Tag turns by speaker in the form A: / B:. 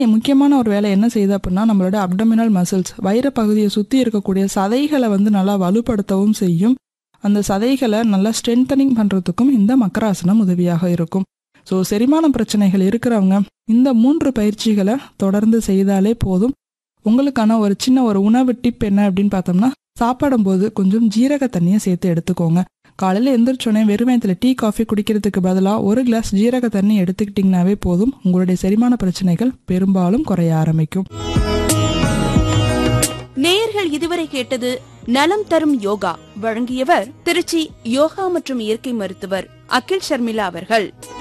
A: முக்கியமான ஒரு வேலை என்ன செய்யுது அப்படின்னா நம்மளோட அப்டமினல் மசில்ஸ் வயிறு பகுதியை சுற்றி இருக்கக்கூடிய சதைகளை வந்து நல்லா வலுப்படுத்தவும் செய்யும் அந்த சதைகளை நல்லா ஸ்ட்ரென்தனிங் பண்ணுறதுக்கும் இந்த மக்கராசனம் உதவியாக இருக்கும் ஸோ செரிமான பிரச்சனைகள் இருக்கிறவங்க இந்த மூன்று பயிற்சிகளை தொடர்ந்து செய்தாலே போதும் உங்களுக்கான ஒரு சின்ன ஒரு உணவு டிப் என்ன அப்படின்னு பார்த்தோம்னா சாப்பிடும்போது கொஞ்சம் ஜீரக தண்ணியை சேர்த்து எடுத்துக்கோங்க காலையில் எந்திரிச்சோடனே வெறுமயத்தில் டீ காஃபி குடிக்கிறதுக்கு பதிலாக ஒரு கிளாஸ் ஜீரக தண்ணி எடுத்துக்கிட்டிங்கனாவே போதும் உங்களுடைய செரிமான பிரச்சனைகள் பெரும்பாலும் குறைய ஆரம்பிக்கும்
B: நேயர்கள் இதுவரை கேட்டது நலம் தரும் யோகா வழங்கியவர் திருச்சி யோகா மற்றும் இயற்கை மருத்துவர் அகில் ஷர்மிளா அவர்கள்